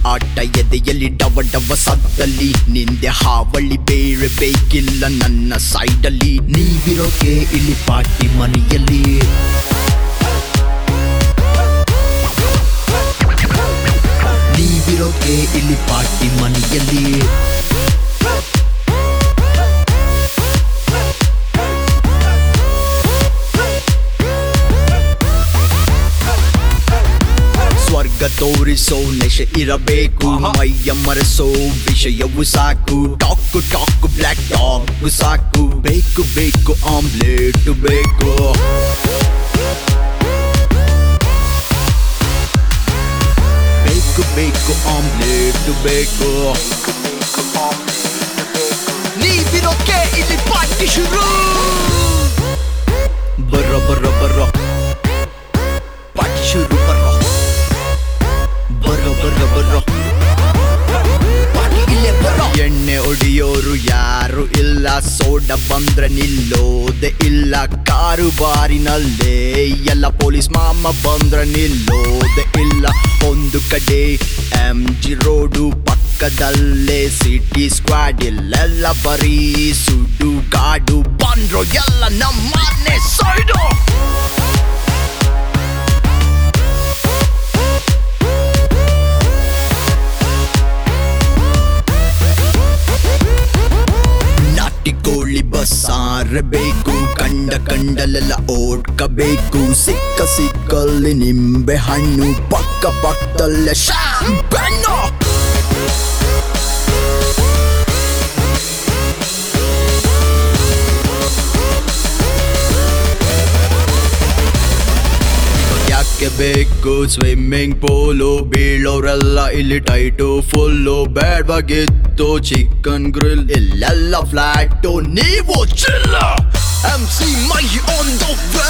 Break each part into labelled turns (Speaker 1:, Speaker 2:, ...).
Speaker 1: ಆಟ ಎದೆಯಲ್ಲಿ ಡವ ಡವ ಸದ್ದಲ್ಲಿ ನಿಂದೆ ಹಾವಳಿ ಬೇರೆ ಬೇಕಿಲ್ಲ ನನ್ನ ಸೈಡಲ್ಲಿ ನೀವಿರೋಕೆ ಇಲ್ಲಿ ಪಾರ್ಟಿ ಮನೆಯಲ್ಲಿ ನೀವಿರೋಕೆ ಇಲ್ಲಿ ಪಾರ್ಟಿ ಮನೆಯಲ್ಲಿ ಸ್ವರ್ಗ ತೋರಿಸೋ ನೆಶೆ ಇರಬೇಕು ಮೈಯ ಮರೆಸೋ ವಿಷಯವು ಸಾಕು ಟಾಕು ಟಾಕು ಬ್ಲ್ಯಾಕ್ ಟಾಕ್ ಸಾಕು ಬೇಕು ಬೇಕು ಆಮ್ಲೆಟ್ ಬೇಕು ಬೇಕು ಬೇಕು ಆಮ್ಲೆಟ್ ಬೇಕು ನೀವಿರೋಕೆ ಇಲ್ಲಿ ಪಾರ್ಟಿ ಶುರು ಬರೋ ಬರೋ ಬರೋ ಪಾರ್ಟಿ ಶುರು ಬರೋ ಬರೋ ಬರೋ ಬರೋ ಪಾರ್ಟಿ ಇಲ್ಲೇ ಬರೋ ಎಣ್ಣೆ ಹೊಡಿಯೋರು ಯಾರು ಇಲ್ಲ ಸೋಡ ಬಂದ್ರೆ ನಿಲ್ಲೋದೆ ಇಲ್ಲ ಕಾರು ಬಾರಿನಲ್ಲೇ ಎಲ್ಲ ಪೊಲೀಸ್ ಮಾಮ ಬಂದ್ರೆ ನಿಲ್ಲೋದೆ ಇಲ್ಲ ಒಂದು ಕಡೆ ಎಂ ಜಿ ರೋಡು ಪಕ್ಕದಲ್ಲೇ ಸಿಟಿ ಸ್ಕ್ವಾಡ್ ಇಲ್ಲೆಲ್ಲ ಬರೀ ಸುಡು ಕಾಡು ಬಂದ್ರು ಎಲ್ಲ ನಮ್ಮನೆ ಸೈಡು ನಾಟಿ ಕೋಳಿ ಬಸ್ಸಾರಬೇಕು ಕಂಡ ಕಂಡಲೆಲ್ಲ ಓಡ್ಕಬೇಕು ಸಿಕ್ಕ ಸಿಕ್ಕಲ್ಲಿ ನಿಂಬೆ ಹಣ್ಣು ಪಕ್ಕ ಪಕ್ಕದಲ್ಲೇ ಶಾಂಪನ್ನು ಯಾಕೆ ಬೇಕು ಸ್ವಿಮ್ಮಿಂಗ್ ಪೂಲು ಬೀಳೋರೆಲ್ಲ ಇಲ್ಲಿ ಟೈಟು ಫುಲ್ಲು ಬೇಡವಾಗಿತ್ತು ಚಿಕನ್ ಗ್ರಿಲ್ ಇಲ್ಲೆಲ್ಲ ಫ್ಲಾಟು ನೀವು ಚಿಲ್ಲ M C my on the way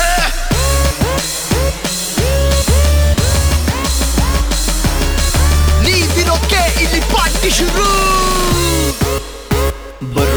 Speaker 1: ನೀವಿರೋಕೆ ಇಲ್ಲಿ ಪಾರ್ಟಿ ಶುರು ಬರ